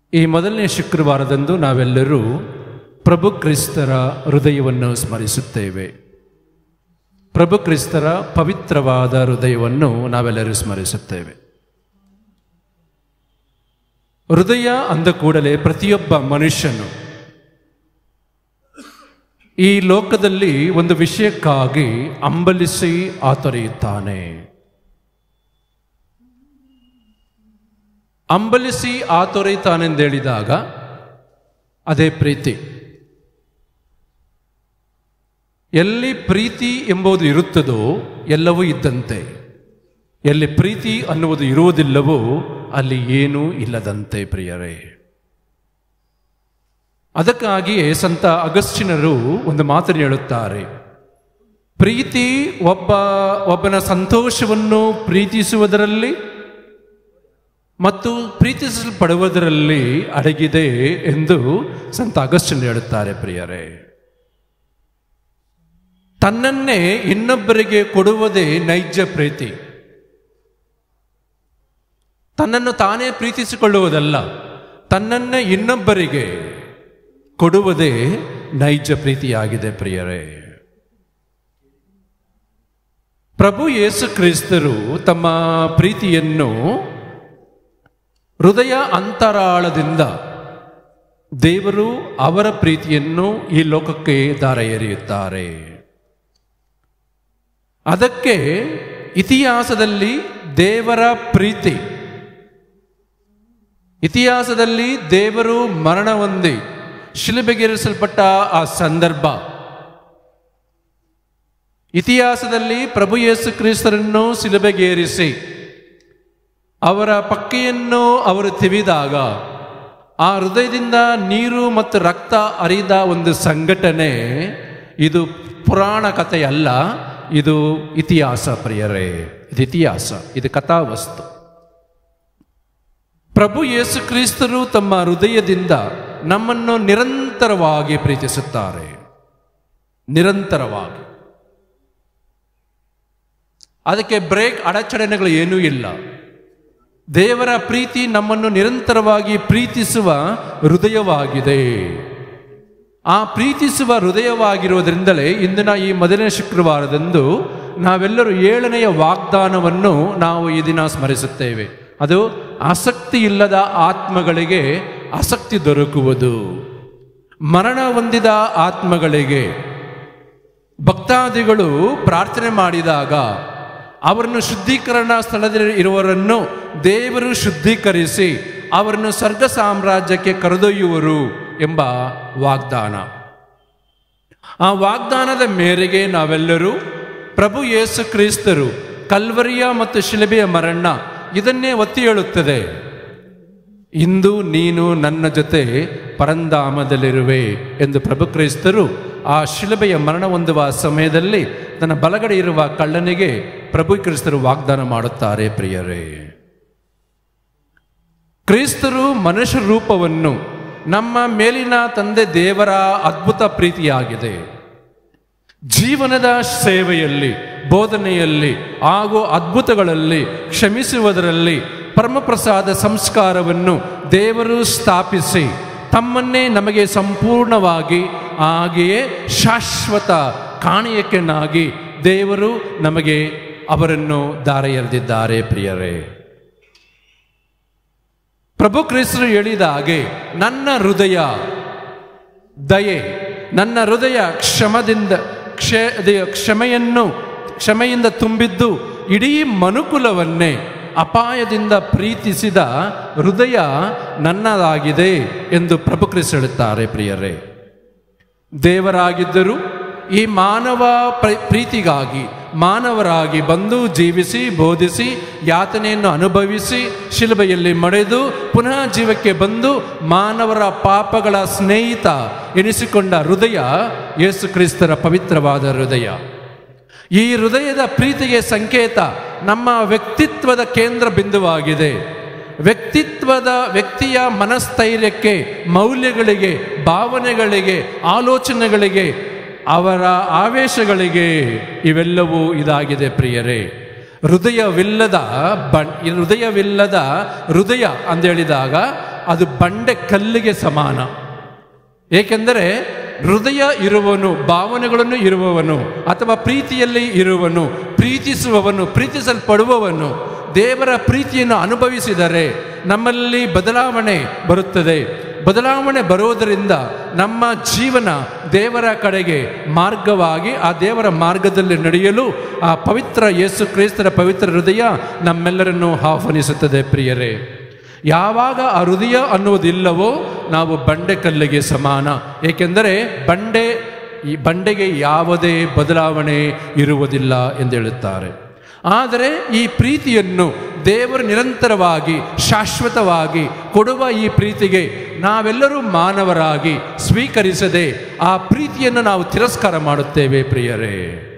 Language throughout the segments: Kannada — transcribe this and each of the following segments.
ಈ ಮೊದಲನೇ ಶುಕ್ರವಾರದಂದು ನಾವೆಲ್ಲರೂ ಪ್ರಭು ಕ್ರಿಸ್ತರ ಹೃದಯವನ್ನು ಸ್ಮರಿಸುತ್ತೇವೆ ಪ್ರಭು ಕ್ರಿಸ್ತರ ಪವಿತ್ರವಾದ ಹೃದಯವನ್ನು ನಾವೆಲ್ಲರೂ ಸ್ಮರಿಸುತ್ತೇವೆ ಹೃದಯ ಅಂದ ಕೂಡಲೇ ಪ್ರತಿಯೊಬ್ಬ ಮನುಷ್ಯನು ಈ ಲೋಕದಲ್ಲಿ ಒಂದು ವಿಷಯಕ್ಕಾಗಿ ಅಂಬಲಿಸಿ ಆತೊರೆಯುತ್ತಾನೆ ಅಂಬಲಿಸಿ ಆತೊರೆಯುತ್ತಾನೆಂದೇಳಿದಾಗ ಅದೇ ಪ್ರೀತಿ ಎಲ್ಲಿ ಪ್ರೀತಿ ಎಂಬುದು ಇರುತ್ತದೋ ಎಲ್ಲವೂ ಇದ್ದಂತೆ ಎಲ್ಲಿ ಪ್ರೀತಿ ಅನ್ನುವುದು ಇರುವುದಿಲ್ಲವೋ ಅಲ್ಲಿ ಏನೂ ಇಲ್ಲದಂತೆ ಪ್ರಿಯರೇ ಅದಕ್ಕಾಗಿಯೇ ಸಂತ ಅಗಸ್ಟಿನರು ಒಂದು ಮಾತನ್ನು ಹೇಳುತ್ತಾರೆ ಪ್ರೀತಿ ಒಬ್ಬ ಒಬ್ಬನ ಸಂತೋಷವನ್ನು ಪ್ರೀತಿಸುವುದರಲ್ಲಿ ಮತ್ತು ಪ್ರೀತಿಸಲ್ಪಡುವುದರಲ್ಲಿ ಅಡಗಿದೆ ಎಂದು ಸಂತ ಅಗಸ್ಟಿನ್ ಹೇಳುತ್ತಾರೆ ಪ್ರಿಯರೇ ತನ್ನನ್ನೇ ಇನ್ನೊಬ್ಬರಿಗೆ ಕೊಡುವುದೇ ನೈಜ ಪ್ರೀತಿ ತನ್ನನ್ನು ತಾನೇ ಪ್ರೀತಿಸಿಕೊಳ್ಳುವುದಲ್ಲ ತನ್ನನ್ನೇ ಇನ್ನೊಬ್ಬರಿಗೆ ಕೊಡುವುದೇ ನೈಜ ಪ್ರೀತಿಯಾಗಿದೆ ಪ್ರಿಯರೇ ಪ್ರಭು ಯೇಸು ಕ್ರಿಸ್ತರು ತಮ್ಮ ಪ್ರೀತಿಯನ್ನು ಹೃದಯ ಅಂತರಾಳದಿಂದ ದೇವರು ಅವರ ಪ್ರೀತಿಯನ್ನು ಈ ಲೋಕಕ್ಕೆ ದಾರ ಎರೆಯುತ್ತಾರೆ ಅದಕ್ಕೆ ಇತಿಹಾಸದಲ್ಲಿ ದೇವರ ಪ್ರೀತಿ ಇತಿಹಾಸದಲ್ಲಿ ದೇವರು ಮರಣ ಹೊಂದಿ ಶಿಲುಬೆಗೇರಿಸಲ್ಪಟ್ಟ ಆ ಸಂದರ್ಭ ಇತಿಹಾಸದಲ್ಲಿ ಪ್ರಭು ಯೇಸು ಕ್ರಿಸ್ತರನ್ನು ಶಿಲುಬೆಗೇರಿಸಿ ಅವರ ಪಕ್ಕೆಯನ್ನು ಅವರು ತಿವಿದಾಗ ಆ ಹೃದಯದಿಂದ ನೀರು ಮತ್ತು ರಕ್ತ ಹರಿದ ಒಂದು ಸಂಘಟನೆ ಇದು ಪುರಾಣ ಕಥೆಯಲ್ಲ ಇದು ಇತಿಹಾಸ ಪ್ರಿಯರೇ ಇದು ಇತಿಹಾಸ ಇದು ಕಥಾವಸ್ತು ಪ್ರಭು ಯೇಸು ಕ್ರಿಸ್ತರು ತಮ್ಮ ಹೃದಯದಿಂದ ನಮ್ಮನ್ನು ನಿರಂತರವಾಗಿ ಪ್ರೀತಿಸುತ್ತಾರೆ ನಿರಂತರವಾಗಿ ಅದಕ್ಕೆ ಬ್ರೇಕ್ ಅಡಚಣೆಗಳು ಏನೂ ಇಲ್ಲ ದೇವರ ಪ್ರೀತಿ ನಮ್ಮನ್ನು ನಿರಂತರವಾಗಿ ಪ್ರೀತಿಸುವ ಹೃದಯವಾಗಿದೆ ಆ ಪ್ರೀತಿಸುವ ಹೃದಯವಾಗಿರುವುದರಿಂದಲೇ ಇಂದಿನ ಈ ಮೊದಲನೇ ಶುಕ್ರವಾರದಂದು ನಾವೆಲ್ಲರೂ ಏಳನೆಯ ವಾಗ್ದಾನವನ್ನು ನಾವು ಈ ದಿನ ಸ್ಮರಿಸುತ್ತೇವೆ ಅದು ಆಸಕ್ತಿ ಇಲ್ಲದ ಆತ್ಮಗಳಿಗೆ ಆಸಕ್ತಿ ದೊರಕುವುದು ಮರಣ ಹೊಂದಿದ ಆತ್ಮಗಳಿಗೆ ಭಕ್ತಾದಿಗಳು ಪ್ರಾರ್ಥನೆ ಮಾಡಿದಾಗ ಅವರನ್ನು ಶುದ್ಧೀಕರಣ ಸ್ಥಳದಲ್ಲಿ ಇರುವವರನ್ನು ದೇವರು ಶುದ್ಧೀಕರಿಸಿ ಅವರನ್ನು ಸ್ವರ್ಗ ಸಾಮ್ರಾಜ್ಯಕ್ಕೆ ಕರೆದೊಯ್ಯುವರು ಎಂಬ ವಾಗ್ದಾನ ಆ ವಾಗ್ದಾನದ ಮೇರೆಗೆ ನಾವೆಲ್ಲರೂ ಪ್ರಭು ಯೇಸು ಕ್ರಿಸ್ತರು ಕಲ್ವರಿಯ ಮತ್ತು ಶಿಲಬೆಯ ಮರಣ ಇದನ್ನೇ ಒತ್ತಿ ಹೇಳುತ್ತದೆ ಇಂದು ನೀನು ನನ್ನ ಜೊತೆ ಪರಂಧಾಮದಲ್ಲಿರುವೆ ಎಂದು ಪ್ರಭು ಕ್ರೈಸ್ತರು ಆ ಶಿಲಬೆಯ ಮರಣ ಹೊಂದುವ ಸಮಯದಲ್ಲಿ ತನ್ನ ಬಲಗಡೆ ಇರುವ ಕಳ್ಳನಿಗೆ ಪ್ರಭು ಕ್ರಿಸ್ತರು ವಾಗ್ದಾನ ಮಾಡುತ್ತಾರೆ ಪ್ರಿಯರೇ ಕ್ರಿಸ್ತರು ಮನುಷ್ಯ ರೂಪವನ್ನು ನಮ್ಮ ಮೇಲಿನ ತಂದೆ ದೇವರ ಅದ್ಭುತ ಪ್ರೀತಿಯಾಗಿದೆ ಜೀವನದ ಸೇವೆಯಲ್ಲಿ ಬೋಧನೆಯಲ್ಲಿ ಹಾಗೂ ಅದ್ಭುತಗಳಲ್ಲಿ ಕ್ಷಮಿಸುವುದರಲ್ಲಿ ಪರಮಪ್ರಸಾದ ಸಂಸ್ಕಾರವನ್ನು ದೇವರು ಸ್ಥಾಪಿಸಿ ತಮ್ಮನ್ನೇ ನಮಗೆ ಸಂಪೂರ್ಣವಾಗಿ ಹಾಗೆಯೇ ಶಾಶ್ವತ ಕಾಣಿಯಕ್ಕೆನಾಗಿ ದೇವರು ನಮಗೆ ಅವರನ್ನು ದಾರ ಎರೆದಿದ್ದಾರೆ ಪ್ರಿಯರೇ ಪ್ರಭು ಕ್ರಿಸ್ತರು ಹೇಳಿದ ಹಾಗೆ ನನ್ನ ಹೃದಯ ದಯೆ ನನ್ನ ಹೃದಯ ಕ್ಷಮದಿಂದ ಕ್ಷ ಕ್ಷಮೆಯನ್ನು ಕ್ಷಮೆಯಿಂದ ತುಂಬಿದ್ದು ಇಡೀ ಮನುಕುಲವನ್ನೇ ಅಪಾಯದಿಂದ ಪ್ರೀತಿಸಿದ ಹೃದಯ ನನ್ನದಾಗಿದೆ ಎಂದು ಪ್ರಭು ಕ್ರಿಸ್ತ ಹೇಳುತ್ತಾರೆ ಪ್ರಿಯರೇ ದೇವರಾಗಿದ್ದರೂ ಈ ಮಾನವ ಪ್ರೀತಿಗಾಗಿ ಮಾನವರಾಗಿ ಬಂದು ಜೀವಿಸಿ ಬೋಧಿಸಿ ಯಾತನೆಯನ್ನು ಅನುಭವಿಸಿ ಶಿಲುಬೆಯಲ್ಲಿ ಮಡೆದು ಪುನಃ ಜೀವಕ್ಕೆ ಬಂದು ಮಾನವರ ಪಾಪಗಳ ಸ್ನೇಹಿತ ಎನಿಸಿಕೊಂಡ ಹೃದಯ ಯೇಸು ಕ್ರಿಸ್ತರ ಪವಿತ್ರವಾದ ಹೃದಯ ಈ ಹೃದಯದ ಪ್ರೀತಿಗೆ ಸಂಕೇತ ನಮ್ಮ ವ್ಯಕ್ತಿತ್ವದ ಕೇಂದ್ರ ಬಿಂದುವಾಗಿದೆ ವ್ಯಕ್ತಿತ್ವದ ವ್ಯಕ್ತಿಯ ಮನಸ್ಥೈರ್ಯಕ್ಕೆ ಮೌಲ್ಯಗಳಿಗೆ ಭಾವನೆಗಳಿಗೆ ಆಲೋಚನೆಗಳಿಗೆ ಅವರ ಆವೇಶಗಳಿಗೆ ಇವೆಲ್ಲವೂ ಇದಾಗಿದೆ ಪ್ರಿಯರೇ ಹೃದಯವಿಲ್ಲದ ಬಣ್ ಹೃದಯವಿಲ್ಲದ ಹೃದಯ ಅಂದೇಳಿದಾಗ ಅದು ಬಂಡೆ ಕಲ್ಲಿಗೆ ಸಮಾನ ಏಕೆಂದರೆ ಹೃದಯ ಇರುವನು ಭಾವನೆಗಳನ್ನು ಇರುವವನು ಅಥವಾ ಪ್ರೀತಿಯಲ್ಲಿ ಇರುವನು ಪ್ರೀತಿಸುವವನು ಪ್ರೀತಿಸಲ್ಪಡುವವನು ದೇವರ ಪ್ರೀತಿಯನ್ನು ಅನುಭವಿಸಿದರೆ ನಮ್ಮಲ್ಲಿ ಬದಲಾವಣೆ ಬರುತ್ತದೆ ಬದಲಾವಣೆ ಬರುವುದರಿಂದ ನಮ್ಮ ಜೀವನ ದೇವರ ಕಡೆಗೆ ಮಾರ್ಗವಾಗಿ ಆ ದೇವರ ಮಾರ್ಗದಲ್ಲಿ ನಡೆಯಲು ಆ ಪವಿತ್ರ ಯೇಸು ಕ್ರೈಸ್ತರ ಪವಿತ್ರ ಹೃದಯ ನಮ್ಮೆಲ್ಲರನ್ನು ಆಹ್ವಾನಿಸುತ್ತದೆ ಪ್ರಿಯರೇ ಯಾವಾಗ ಆ ಹೃದಯ ಅನ್ನುವುದಿಲ್ಲವೋ ನಾವು ಬಂಡೆ ಕಲ್ಲಿಗೆ ಸಮಾನ ಏಕೆಂದರೆ ಬಂಡೆ ಈ ಬಂಡೆಗೆ ಯಾವುದೇ ಬದಲಾವಣೆ ಇರುವುದಿಲ್ಲ ಎಂದು ಹೇಳುತ್ತಾರೆ ಆದರೆ ಈ ಪ್ರೀತಿಯನ್ನು ದೇವರು ನಿರಂತರವಾಗಿ ಶಾಶ್ವತವಾಗಿ ಕೊಡುವ ಈ ಪ್ರೀತಿಗೆ ನಾವೆಲ್ಲರೂ ಮಾನವರಾಗಿ ಸ್ವೀಕರಿಸದೆ ಆ ಪ್ರೀತಿಯನ್ನು ನಾವು ತಿರಸ್ಕಾರ ಮಾಡುತ್ತೇವೆ ಪ್ರಿಯರೇ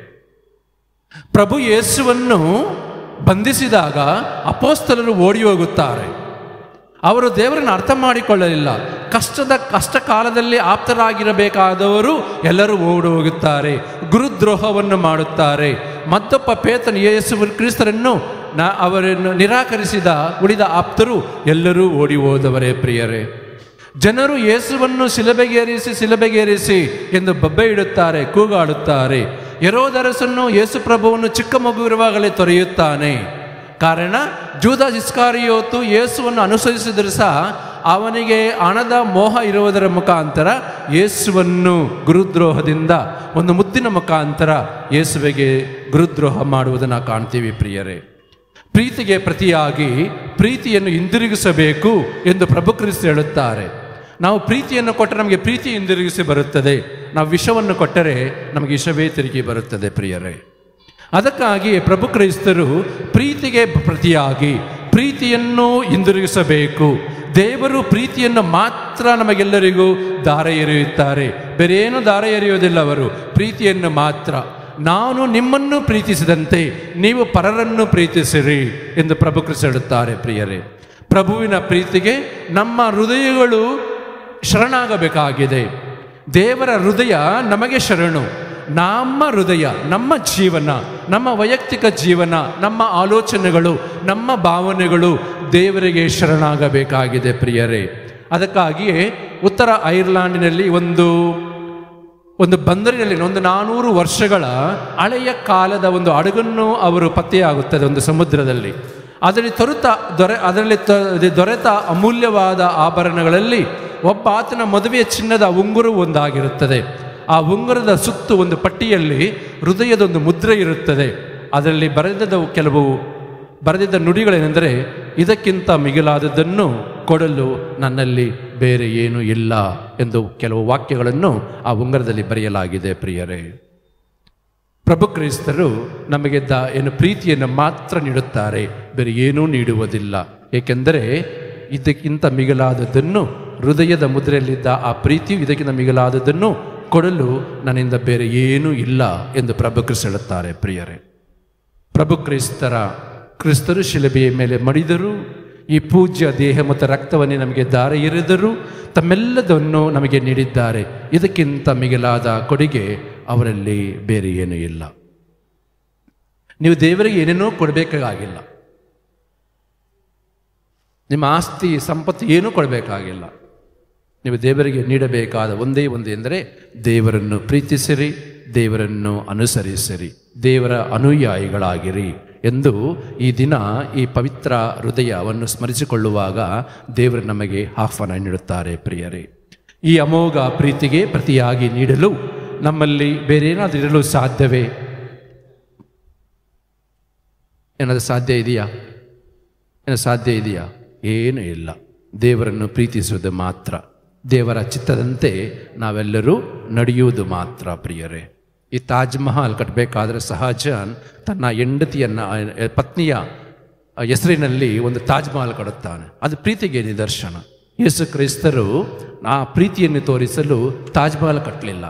ಪ್ರಭು ಯೇಸುವನ್ನು ಬಂಧಿಸಿದಾಗ ಅಪೋಸ್ತಲರು ಓಡಿ ಹೋಗುತ್ತಾರೆ ಅವರು ದೇವರನ್ನು ಅರ್ಥ ಮಾಡಿಕೊಳ್ಳಲಿಲ್ಲ ಕಷ್ಟದ ಕಷ್ಟ ಕಾಲದಲ್ಲಿ ಆಪ್ತರಾಗಿರಬೇಕಾದವರು ಎಲ್ಲರೂ ಓಡಿ ಹೋಗುತ್ತಾರೆ ಗುರುದ್ರೋಹವನ್ನು ಮಾಡುತ್ತಾರೆ ಮತ್ತೊಬ್ಬ ಪೇತನ ಯೇಸು ಕ್ರಿಸ್ತರನ್ನು ನಾ ಅವರನ್ನು ನಿರಾಕರಿಸಿದ ಉಳಿದ ಆಪ್ತರು ಎಲ್ಲರೂ ಓಡಿ ಹೋದವರೇ ಪ್ರಿಯರೇ ಜನರು ಯೇಸುವನ್ನು ಶಿಲಬೆಗೇರಿಸಿ ಶಿಲಬೆಗೇರಿಸಿ ಎಂದು ಬಬ್ಬೆ ಇಡುತ್ತಾರೆ ಕೂಗಾಡುತ್ತಾರೆ ಯರೋದರಸನ್ನು ಯೇಸು ಪ್ರಭುವನ್ನು ಚಿಕ್ಕ ಮಗು ಇರುವಾಗಲೇ ತೊರೆಯುತ್ತಾನೆ ಕಾರಣ ಜೂದ ಇಸ್ಕಾರಿಯೋತು ಯೇಸುವನ್ನು ಅನುಸರಿಸಿದರೂ ಸಹ ಅವನಿಗೆ ಹಣದ ಮೋಹ ಇರುವುದರ ಮುಖಾಂತರ ಯೇಸುವನ್ನು ಗುರುದ್ರೋಹದಿಂದ ಒಂದು ಮುದ್ದಿನ ಮುಖಾಂತರ ಯೇಸುವಿಗೆ ಗುರುದ್ರೋಹ ಮಾಡುವುದನ್ನು ಕಾಣ್ತೀವಿ ಪ್ರಿಯರೇ ಪ್ರೀತಿಗೆ ಪ್ರತಿಯಾಗಿ ಪ್ರೀತಿಯನ್ನು ಹಿಂದಿರುಗಿಸಬೇಕು ಎಂದು ಪ್ರಭು ಕ್ರಿಸ್ತ ಹೇಳುತ್ತಾರೆ ನಾವು ಪ್ರೀತಿಯನ್ನು ಕೊಟ್ಟರೆ ನಮಗೆ ಪ್ರೀತಿ ಹಿಂದಿರುಗಿಸಿ ಬರುತ್ತದೆ ನಾವು ವಿಷವನ್ನು ಕೊಟ್ಟರೆ ನಮಗೆ ವಿಷವೇ ತಿರುಗಿ ಬರುತ್ತದೆ ಪ್ರಿಯರೇ ಅದಕ್ಕಾಗಿ ಪ್ರಭು ಕ್ರೈಸ್ತರು ಪ್ರೀತಿಗೆ ಪ್ರತಿಯಾಗಿ ಪ್ರೀತಿಯನ್ನು ಹಿಂದಿರುಗಿಸಬೇಕು ದೇವರು ಪ್ರೀತಿಯನ್ನು ಮಾತ್ರ ನಮಗೆಲ್ಲರಿಗೂ ದಾರ ಎರೆಯುತ್ತಾರೆ ಬೇರೇನು ದಾರ ಎರೆಯುವುದಿಲ್ಲ ಅವರು ಪ್ರೀತಿಯನ್ನು ಮಾತ್ರ ನಾನು ನಿಮ್ಮನ್ನು ಪ್ರೀತಿಸಿದಂತೆ ನೀವು ಪರರನ್ನು ಪ್ರೀತಿಸಿರಿ ಎಂದು ಪ್ರಭು ಕ್ರಿಸ್ತ ಹೇಳುತ್ತಾರೆ ಪ್ರಿಯರೇ ಪ್ರಭುವಿನ ಪ್ರೀತಿಗೆ ನಮ್ಮ ಹೃದಯಗಳು ಶರಣಾಗಬೇಕಾಗಿದೆ ದೇವರ ಹೃದಯ ನಮಗೆ ಶರಣು ನಮ್ಮ ಹೃದಯ ನಮ್ಮ ಜೀವನ ನಮ್ಮ ವೈಯಕ್ತಿಕ ಜೀವನ ನಮ್ಮ ಆಲೋಚನೆಗಳು ನಮ್ಮ ಭಾವನೆಗಳು ದೇವರಿಗೆ ಶರಣಾಗಬೇಕಾಗಿದೆ ಪ್ರಿಯರೇ ಅದಕ್ಕಾಗಿಯೇ ಉತ್ತರ ಐರ್ಲ್ಯಾಂಡಿನಲ್ಲಿ ಒಂದು ಒಂದು ಬಂದರಿನಲ್ಲಿ ಒಂದು ನಾನೂರು ವರ್ಷಗಳ ಹಳೆಯ ಕಾಲದ ಒಂದು ಹಡಗನ್ನು ಅವರು ಪತ್ತೆಯಾಗುತ್ತದೆ ಒಂದು ಸಮುದ್ರದಲ್ಲಿ ಅದರಲ್ಲಿ ತೊರೆತ ದೊರೆ ಅದರಲ್ಲಿ ತ- ದೊರೆತ ಅಮೂಲ್ಯವಾದ ಆಭರಣಗಳಲ್ಲಿ ಒಬ್ಬ ಆತನ ಮದುವೆಯ ಚಿನ್ನದ ಉಂಗುರು ಒಂದಾಗಿರುತ್ತದೆ ಆ ಉಂಗುರದ ಸುತ್ತು ಒಂದು ಪಟ್ಟಿಯಲ್ಲಿ ಹೃದಯದ ಒಂದು ಮುದ್ರೆ ಇರುತ್ತದೆ ಅದರಲ್ಲಿ ಬರೆದ ಕೆಲವು ಬರೆದಿದ್ದ ನುಡಿಗಳೇನೆಂದರೆ ಇದಕ್ಕಿಂತ ಮಿಗಿಲಾದದ್ದನ್ನು ಕೊಡಲು ನನ್ನಲ್ಲಿ ಬೇರೆ ಏನೂ ಇಲ್ಲ ಎಂದು ಕೆಲವು ವಾಕ್ಯಗಳನ್ನು ಆ ಉಂಗರದಲ್ಲಿ ಬರೆಯಲಾಗಿದೆ ಪ್ರಿಯರೇ ಪ್ರಭು ಕ್ರೈಸ್ತರು ನಮಗೆ ದ ಏನು ಪ್ರೀತಿಯನ್ನು ಮಾತ್ರ ನೀಡುತ್ತಾರೆ ಬೇರೆ ಏನೂ ನೀಡುವುದಿಲ್ಲ ಏಕೆಂದರೆ ಇದಕ್ಕಿಂತ ಮಿಗಿಲಾದದ್ದನ್ನು ಹೃದಯದ ಮುದ್ರೆಯಲ್ಲಿದ್ದ ಆ ಪ್ರೀತಿಯು ಇದಕ್ಕಿಂತ ಮಿಗಿಲಾದದ್ದನ್ನು ಕೊಡಲು ನನ್ನಿಂದ ಬೇರೆ ಏನೂ ಇಲ್ಲ ಎಂದು ಪ್ರಭು ಕ್ರಿಸ್ತ ಹೇಳುತ್ತಾರೆ ಪ್ರಿಯರೇ ಪ್ರಭು ಕ್ರೈಸ್ತರ ಕ್ರಿಸ್ತರು ಶಿಲುಬೆಯ ಮೇಲೆ ಮಡಿದರು ಈ ಪೂಜ್ಯ ದೇಹ ಮತ್ತು ರಕ್ತವನ್ನೇ ನಮಗೆ ದಾರ ಎರೆದರು ತಮ್ಮೆಲ್ಲದನ್ನು ನಮಗೆ ನೀಡಿದ್ದಾರೆ ಇದಕ್ಕಿಂತ ಮಿಗಿಲಾದ ಕೊಡುಗೆ ಅವರಲ್ಲಿ ಬೇರೆ ಏನೂ ಇಲ್ಲ ನೀವು ದೇವರಿಗೆ ಏನೇನೋ ಕೊಡಬೇಕಾಗಿಲ್ಲ ನಿಮ್ಮ ಆಸ್ತಿ ಸಂಪತ್ತು ಏನೂ ಕೊಡಬೇಕಾಗಿಲ್ಲ ನೀವು ದೇವರಿಗೆ ನೀಡಬೇಕಾದ ಒಂದೇ ಒಂದು ಎಂದರೆ ದೇವರನ್ನು ಪ್ರೀತಿಸಿರಿ ದೇವರನ್ನು ಅನುಸರಿಸಿರಿ ದೇವರ ಅನುಯಾಯಿಗಳಾಗಿರಿ ಎಂದು ಈ ದಿನ ಈ ಪವಿತ್ರ ಹೃದಯವನ್ನು ಸ್ಮರಿಸಿಕೊಳ್ಳುವಾಗ ದೇವರು ನಮಗೆ ಆಹ್ವಾನ ನೀಡುತ್ತಾರೆ ಪ್ರಿಯರೇ ಈ ಅಮೋಘ ಪ್ರೀತಿಗೆ ಪ್ರತಿಯಾಗಿ ನೀಡಲು ನಮ್ಮಲ್ಲಿ ಬೇರೇನಾದರೂ ಇರಲು ಸಾಧ್ಯವೇ ಏನಾದರೂ ಸಾಧ್ಯ ಇದೆಯಾ ಏನು ಸಾಧ್ಯ ಇದೆಯಾ ಏನೂ ಇಲ್ಲ ದೇವರನ್ನು ಪ್ರೀತಿಸುವುದು ಮಾತ್ರ ದೇವರ ಚಿತ್ತದಂತೆ ನಾವೆಲ್ಲರೂ ನಡೆಯುವುದು ಮಾತ್ರ ಪ್ರಿಯರೇ ಈ ತಾಜ್ ಮಹಲ್ ಕಟ್ಟಬೇಕಾದ್ರೆ ಸಹಜಾನ್ ತನ್ನ ಹೆಂಡತಿಯನ್ನ ಆ, ಪತ್ನಿಯ ಹೆಸರಿನಲ್ಲಿ ಒಂದು ತಾಜ್ ಮಹಲ್ ಕಡುತ್ತಾನೆ ಅದು ಪ್ರೀತಿಗೆ ನಿದರ್ಶನ ಯೇಸು ಕ್ರೈಸ್ತರು ಆ ಪ್ರೀತಿಯನ್ನು ತೋರಿಸಲು ತಾಜ್ ಮಹಲ್ ಕಟ್ಟಲಿಲ್ಲ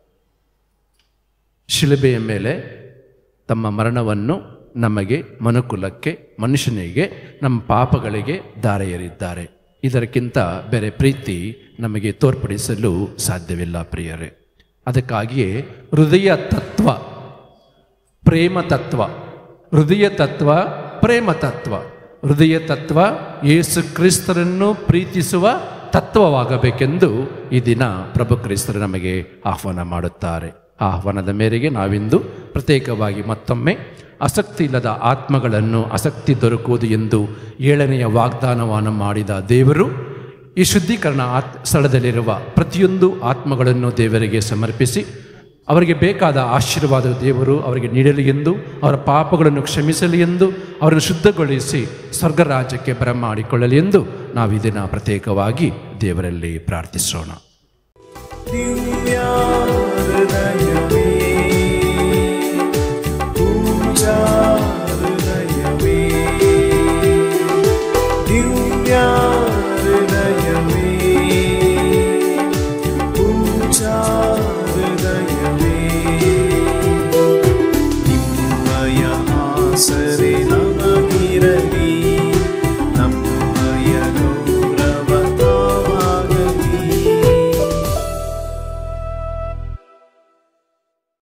ಶಿಲುಬೆಯ ಮೇಲೆ ತಮ್ಮ ಮರಣವನ್ನು ನಮಗೆ ಮನುಕುಲಕ್ಕೆ ಮನುಷ್ಯನಿಗೆ ನಮ್ಮ ಪಾಪಗಳಿಗೆ ದಾರ ಎರಿದ್ದಾರೆ ಇದಕ್ಕಿಂತ ಬೇರೆ ಪ್ರೀತಿ ನಮಗೆ ತೋರ್ಪಡಿಸಲು ಸಾಧ್ಯವಿಲ್ಲ ಪ್ರಿಯರೇ ಅದಕ್ಕಾಗಿಯೇ ಹೃದಯ ತತ್ವ ಪ್ರೇಮ ತತ್ವ ಹೃದಯ ತತ್ವ ಪ್ರೇಮ ತತ್ವ ಹೃದಯ ತತ್ವ ಯೇಸು ಕ್ರಿಸ್ತರನ್ನು ಪ್ರೀತಿಸುವ ತತ್ವವಾಗಬೇಕೆಂದು ಈ ದಿನ ಪ್ರಭು ಕ್ರಿಸ್ತರು ನಮಗೆ ಆಹ್ವಾನ ಮಾಡುತ್ತಾರೆ ಆ ಆಹ್ವಾನದ ಮೇರೆಗೆ ನಾವಿಂದು ಪ್ರತ್ಯೇಕವಾಗಿ ಮತ್ತೊಮ್ಮೆ ಆಸಕ್ತಿ ಇಲ್ಲದ ಆತ್ಮಗಳನ್ನು ಆಸಕ್ತಿ ದೊರಕುವುದು ಎಂದು ಏಳನೆಯ ವಾಗ್ದಾನವನ್ನು ಮಾಡಿದ ದೇವರು ಈ ಶುದ್ಧೀಕರಣ ಆತ್ ಸ್ಥಳದಲ್ಲಿರುವ ಪ್ರತಿಯೊಂದು ಆತ್ಮಗಳನ್ನು ದೇವರಿಗೆ ಸಮರ್ಪಿಸಿ ಅವರಿಗೆ ಬೇಕಾದ ಆಶೀರ್ವಾದ ದೇವರು ಅವರಿಗೆ ನೀಡಲಿ ಎಂದು ಅವರ ಪಾಪಗಳನ್ನು ಕ್ಷಮಿಸಲಿ ಎಂದು ಅವರನ್ನು ಶುದ್ಧಗೊಳಿಸಿ ಸ್ವರ್ಗ ರಾಜ್ಯಕ್ಕೆ ಬರಮಾಡಿಕೊಳ್ಳಲಿ ಎಂದು ನಾವು ಇದನ್ನು ಪ್ರತ್ಯೇಕವಾಗಿ ದೇವರಲ್ಲಿ ಪ್ರಾರ್ಥಿಸೋಣ ದಿವ್ಯ